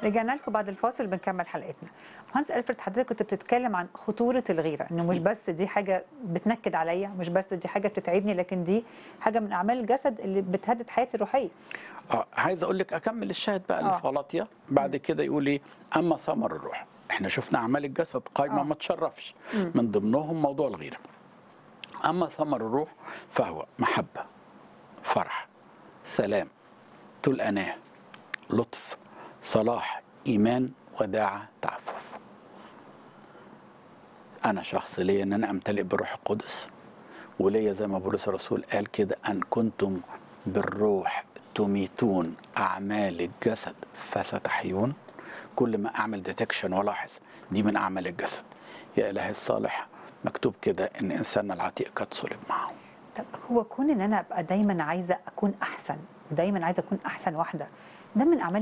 رجعنا لكم بعد الفاصل بنكمل حلقتنا مهندس الفرد حضرتك كنت بتتكلم عن خطوره الغيره انه مش بس دي حاجه بتنكد عليا مش بس دي حاجه بتتعبني لكن دي حاجه من اعمال الجسد اللي بتهدد حياتي الروحيه اه عايز اقول لك اكمل الشاهد بقى اللي آه. في غلطيا بعد كده يقول ايه اما ثمر الروح احنا شفنا اعمال الجسد قائمه آه. ما تشرفش من ضمنهم موضوع الغيره اما ثمر الروح فهو محبه فرح سلام طول اناه لطف صلاح ايمان وداعه تعفف انا شخص ليا ان انا امتلئ بالروح القدس وليا زي ما بولس الرسول قال كده ان كنتم بالروح تميتون اعمال الجسد فستحيون كل ما اعمل ديتكشن والاحظ دي من اعمال الجسد يا الهي الصالح مكتوب كده ان انساننا العتيق قد صلب معه طب هو كون ان انا ابقى دايما عايزه اكون احسن ودايما عايزه اكون احسن واحده ده من اعمال